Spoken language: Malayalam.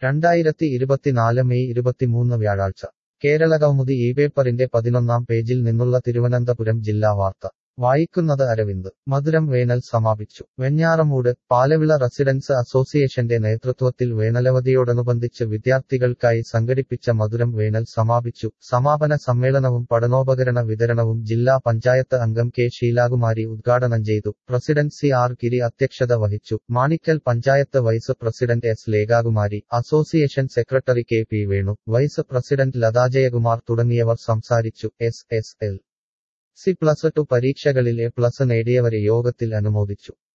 രണ്ടായിരത്തി ഇരുപത്തിനാല് മെയ് ഇരുപത്തിമൂന്ന് വ്യാഴാഴ്ച കേരളകൗമുദി ഈ പേപ്പറിന്റെ പതിനൊന്നാം പേജിൽ നിന്നുള്ള തിരുവനന്തപുരം ജില്ലാ വാർത്ത വായിക്കുന്നത് അരവിന്ദ് മധുരം വേനൽ സമാപിച്ചു വെഞ്ഞാറമൂട് പാലവിള റെസിഡൻസ് അസോസിയേഷന്റെ നേതൃത്വത്തിൽ വേനലവധിയോടനുബന്ധിച്ച് വിദ്യാർത്ഥികൾക്കായി സംഘടിപ്പിച്ച മധുരം വേനൽ സമാപിച്ചു സമാപന സമ്മേളനവും പഠനോപകരണ വിതരണവും ജില്ലാ പഞ്ചായത്ത് അംഗം കെ ശീലാകുമാരി ഉദ്ഘാടനം ചെയ്തു പ്രസിഡന്റ് സി ആർ ഗിരി അധ്യക്ഷത വഹിച്ചു Manikkal panchayat vice president S Lekhakumari association secretary K P Venu vice president Lathajayakumar തുടങ്ങിയവർ സംസാരിച്ചു S S L C plus two പരീക്ഷകളിൽ എ പ്ലസ് നേടിയവരെ യോഗത്തിൽ അനുമോദിച്ചു